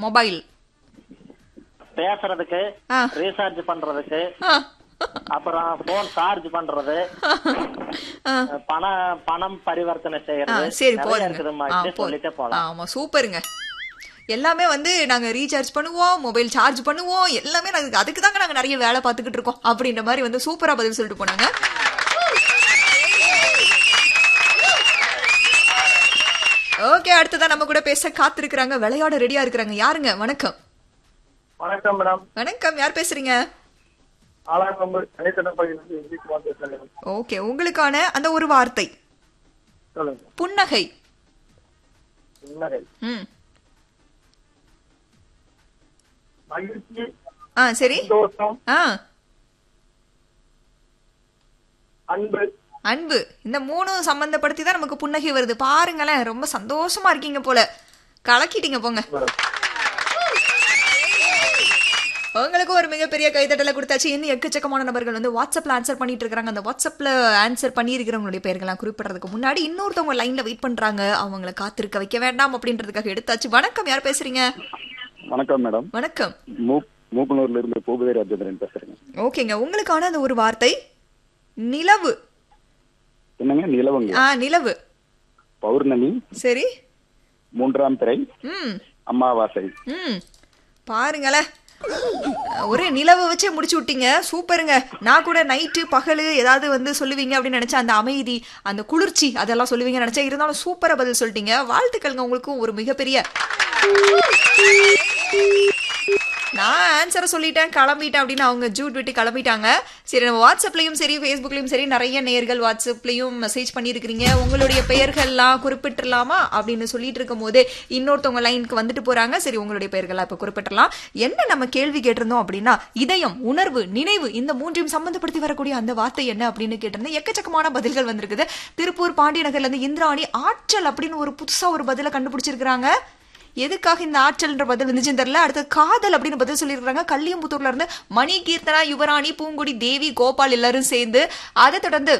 Mobile பேசுறதுக்கு ஆ. Recharge பண்றதுக்கு ஆ. அப்புறம் போன் சார்ஜ் பண்றது ஆ. பணம் பணம் பரிவர்த்தனை ஆ, செய்யறது சரி நிறைய போதுங்க இருக்குதும்மா ஆ, இப்படி போதும். சொல்லிட்டே போலாம் ஆமா சூப்பருங்க எல்லாமே வந்து நாங்க ரீசார்ஜ் பண்ணுவோம் மொபைல் சார்ஜ் பண்ணுவோம் எல்லாமே நாங்க அதுக்கு தாங்க நாங்க நிறைய வேலை பார்த்துக்கிட்டு இருக்கோம் அப்படின்ற மாதிரி வந்து சூப்பரா பதில் சொல்லிட்டு போனாங்க ஓகே அடுத்ததான் நம்ம கூட பேச காத்திருக்கிறாங்க விளையாட ரெடியா இருக்கிறாங்க யாருங்க வணக்கம் வணக்கம் மேடம் வணக்கம் யார் பேசுறீங்க ஆலாங்கம்பு தனித்தன பகுதியிலிருந்து விஜயகுமார் பேசுறேன் ஓகே உங்களுக்கான அந்த ஒரு வார்த்தை சொல்லுங்க புன்னகை புன்னகை ம் மகிழ்ச்சி ஆ சரி சந்தோஷம் ஆ அன்பு அன்பு இந்த மூணும் சம்பந்தப்படுத்தி தான் நமக்கு புன்னகை வருது பாருங்களேன் ரொம்ப சந்தோஷமா இருக்கீங்க போல கலக்கிட்டீங்க போங்க மேடம் உங்களுக்கு ஒரு மிகப்பெரிய கைத்தட்டலை கொடுத்தாச்சு இன்னும் எக்கச்சக்கமான நபர்கள் வந்து வாட்ஸ்அப்ல ஆன்சர் பண்ணிட்டு இருக்காங்க அந்த வாட்ஸ்அப்ல ஆன்சர் பண்ணியிருக்கிறவங்களுடைய பெயர்கள்லாம் குறிப்பிடறதுக்கு முன்னாடி இன்னொருத்தவங்க லைன்ல வெயிட் பண்றாங்க அவங்கள காத்திருக்க வைக்க வேண்டாம் அப்படின்றதுக்காக எடுத்தாச்சு வணக்கம் யார் பேசுறீங்க வணக்கம் மேடம் வணக்கம் மூ- மூக்கனூர்ல இருந்து பூபதி ராஜேந்திரன் பேசுறேங்க ஓகேங்க உங்களுக்கான அந்த ஒரு வார்த்தை நிலவு என்னங்க நிலவங்க ஆ நிலவு பௌர்ணமி சரி மூன்றாம் பிறை ம் அமாவாசை ம் பாருங்களேன் ஒரே நிலவை வச்சே முடிச்சு விட்டீங்க சூப்பருங்க நான் கூட நைட்டு பகல் ஏதாவது வந்து சொல்லுவீங்க அப்படின்னு நினைச்சேன் அந்த அமைதி அந்த குளிர்ச்சி அதெல்லாம் சொல்லுவீங்க நினைச்சேன் இருந்தாலும் சூப்பரா பதில் சொல்லிட்டீங்க வாழ்த்துக்கள்ங்க உங்களுக்கும் ஒரு மிகப்பெரிய நான் ஆன்சரை சொல்லிட்டேன் கிளம்பிட்டேன் அப்படின்னு அவங்க ஜூட் விட்டு கிளம்பிட்டாங்க சரி நம்ம வாட்ஸ்அப்லயும் சரி ஃபேஸ்புக்லயும் சரி நிறைய நேர்கள் வாட்ஸ்அப்லயும் மெசேஜ் பண்ணியிருக்கிறீங்க உங்களுடைய பெயர்கள்லாம் குறிப்பிட்டுலாமா அப்படின்னு சொல்லிட்டு இருக்கும் போது இன்னொருத்தவங்க லைனுக்கு வந்துட்டு போறாங்க சரி உங்களுடைய பெயர்கள்லாம் இப்ப குறிப்பிட்டலாம் என்ன நம்ம கேள்வி கேட்டிருந்தோம் அப்படின்னா இதயம் உணர்வு நினைவு இந்த மூன்றையும் சம்பந்தப்படுத்தி வரக்கூடிய அந்த வார்த்தை என்ன அப்படின்னு கேட்டிருந்தேன் எக்கச்சக்கமான பதில்கள் வந்திருக்குது திருப்பூர் பாண்டிய நகர்ல இருந்து இந்திராணி ஆற்றல் அப்படின்னு ஒரு புதுசா ஒரு பதிலை கண்டுபிடிச்சிருக்கிறாங்க எதுக்காக இந்த ஆற்றல்ன்ற பதில் இருந்துச்சுன்னு தெரியல அடுத்து காதல் அப்படின்னு பதில் சொல்லியிருக்காங்க கல்லியம்புத்தூர்ல இருந்து மணி கீர்த்தனா யுவராணி பூங்குடி தேவி கோபால் எல்லாரும் சேர்ந்து அதை தொடர்ந்து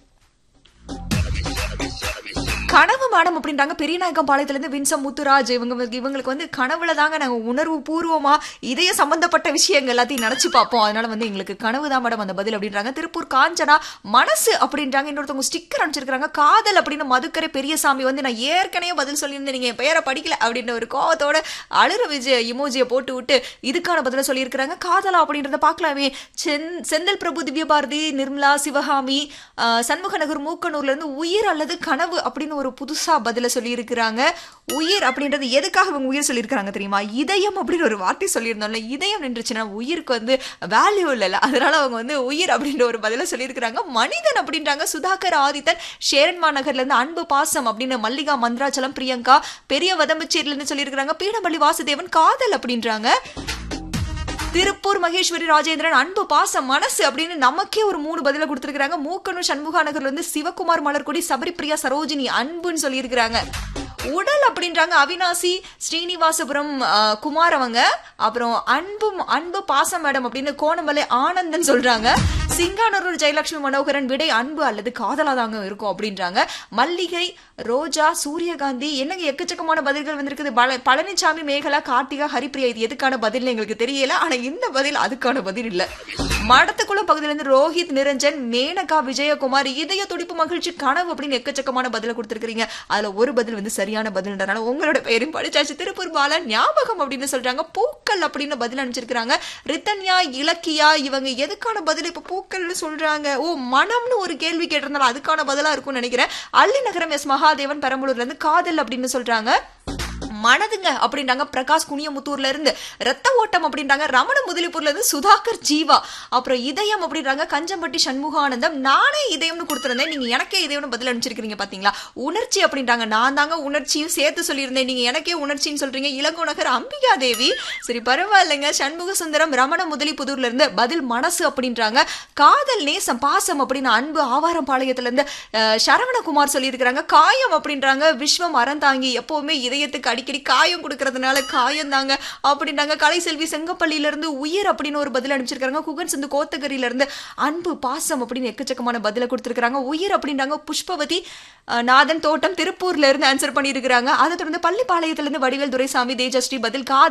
கனவு மேடம் அப்படின்றாங்க பெரியநாயக்கம் பாளையத்துல இருந்து வின்சம் முத்துராஜ் இவங்க இவங்களுக்கு வந்து கனவுல தாங்க நாங்க உணர்வு பூர்வமா இதய சம்பந்தப்பட்ட விஷயங்கள் எல்லாத்தையும் நினைச்சு பார்ப்போம் அதனால வந்து எங்களுக்கு கனவு தான் மேடம் அந்த பதில் அப்படின்றாங்க திருப்பூர் காஞ்சனா மனசு அப்படின்றாங்க இன்னொருத்தவங்க ஸ்டிக்கர் அனுப்பிச்சிருக்காங்க காதல் அப்படின்னு மதுக்கரை பெரியசாமி வந்து நான் ஏற்கனவே பதில் சொல்லியிருந்தேன் நீங்க என் பெயரை படிக்கல அப்படின்ற ஒரு கோவத்தோட அழுற விஜய இமோஜியை போட்டு விட்டு இதுக்கான பதில சொல்லியிருக்கிறாங்க காதலா அப்படின்றத பார்க்கலாமே சென் செந்தில் பிரபு திவ்யபாரதி நிர்மலா சிவகாமி ஆஹ், சண்முகநகர் மூக்கனூர்ல இருந்து உயிர் அல்லது கனவு அப்படின்னு ஒரு புதுசா பதில சொல்லியிருக்கிறாங்க உயிர் அப்படின்றது எதுக்காக இவங்க உயிர் சொல்லியிருக்காங்க தெரியுமா இதயம் அப்படின்னு ஒரு வார்த்தை சொல்லியிருந்தோம்ல இதயம் நின்றுச்சுன்னா உயிருக்கு வந்து வேல்யூ இல்லைல்ல அதனால அவங்க வந்து உயிர் அப்படின்ற ஒரு பதில சொல்லியிருக்கிறாங்க மனிதன் அப்படின்றாங்க சுதாகர் ஆதித்தன் ஷேரன்மா நகர்ல இருந்து அன்பு பாசம் அப்படின்னு மல்லிகா மந்திராச்சலம் பிரியங்கா பெரிய வதம்பச்சேரில இருந்து சொல்லியிருக்கிறாங்க பீடமல்லி வாசுதேவன் காதல் அப்படின்றாங்க திருப்பூர் மகேஸ்வரி ராஜேந்திரன் அன்பு பாசம் மனசு அப்படின்னு நமக்கே ஒரு மூணு பதில கொடுத்திருக்காங்க மூக்கனூர் சண்முகா நகர்ல இருந்து சிவகுமார் மலர்கொடி சபரிப்பிரியா சரோஜினி அன்புன்னு சொல்லியிருக்கிறாங்க உடல் அப்படின்றாங்க அவினாசி ஸ்ரீனிவாசபுரம் ஆ, குமார் அவங்க அப்புறம் அன்பு அன்பு பாசம் மேடம் அப்படின்னு கோணமலை ஆனந்தன் சொல்றாங்க சிங்கானூர் ஜெயலட்சுமி மனோகரன் விடை அன்பு அல்லது காதலா தாங்க இருக்கும் அப்படின்றாங்க மல்லிகை ரோஜா சூரியகாந்தி என்னங்க எக்கச்சக்கமான பதில்கள் வந்திருக்குது பல- பழனிசாமி மேகலா கார்த்திகா ஹரிப்பிரியா இது எதுக்கான பதில் எங்களுக்கு தெரியல ஆனா இந்த பதில் அதுக்கான பதில் இல்ல மடத்துக்குளம் பகுதியில இருந்து ரோஹித் நிரஞ்சன் மேனகா விஜயகுமார் இதய துடிப்பு மகிழ்ச்சி கனவு அப்படின்னு எக்கச்சக்கமான பதில கொடுத்திருக்கீங்க அதுல ஒரு பதில் வந்து சரியான பதில்ன்றனால உங்களோட பெயரும் படிச்சாச்சு திருப்பூர் பாலா ஞாபகம் அப்படின்னு சொல்றாங்க பூக்கள் அப்படின்னு பதில் அனுப்பிச்சிருக்காங்க ரித்தன்யா இலக்கியா இவங்க எதுக்கான பதில் இப்ப பூக்கள்னு சொல்றாங்க ஓ மனம்னு ஒரு கேள்வி கேட்டிருந்தாலும் அதுக்கான பதிலா இருக்கும்னு நினைக்கிறேன் அள்ளி நகரம் எஸ் மகாதேவன் பெரம்பலூர்ல இருந்து காதல் அப்படின்னு சொல்றாங்க மனதுங்க அப்படின்றாங்க பிரகாஷ் குனியமுத்தூர்ல இருந்து ரத்த ஓட்டம் அப்படின்றாங்க ரமண முதலிப்பூர்ல இருந்து சுதாகர் ஜீவா அப்புறம் இதயம் அப்படின்றாங்க கஞ்சம்பட்டி சண்முகானந்தம் நானே இதயம்னு கொடுத்திருந்தேன் நீங்க எனக்கே இதயம்னு பதில் அனுப்பிச்சிருக்கீங்க பாத்தீங்களா உணர்ச்சி அப்படின்றாங்க நான் தாங்க உணர்ச்சியும் சேர்த்து சொல்லியிருந்தேன் நீங்க எனக்கே உணர்ச்சின்னு சொல்றீங்க இளங்கோநகர் அம்பிகா தேவி சரி பரவாயில்லைங்க சண்முக சுந்தரம் ரமண முதலிப்புதூர்ல இருந்து பதில் மனசு அப்படின்றாங்க காதல் நேசம் பாசம் அப்படின்னு அன்பு ஆவாரம் பாளையத்துல இருந்து அஹ், சரவணகுமார் சொல்லியிருக்கிறாங்க காயம் அப்படின்றாங்க விஸ்வம் அறந்தாங்கி எப்பவுமே இதயத்துக்கு அடிக்கடி காயம் கொடுக்கறதுனால காயம் தாங்க அப்படின்றாங்க கலைசெல்வி செங்கப்பள்ளியில இருந்து உயிர் அப்படின்னு ஒரு பதில் அனுப்பிச்சிருக்காங்க குகன் சிந்து கோத்தகிரியில இருந்து அன்பு பாசம் அப்படின்னு எக்கச்சக்கமான பதில கொடுத்திருக்காங்க உயிர் அப்படின்றாங்க புஷ்பவதி அஹ், நாதன் தோட்டம் திருப்பூர்ல இருந்து ஆன்சர் பண்ணியிருக்கிறாங்க அதை தொடர்ந்து பள்ளிப்பாளையத்துல இருந்து வடிவேல் துரைசாமி தேஜஸ்ரீ பதில் காதல்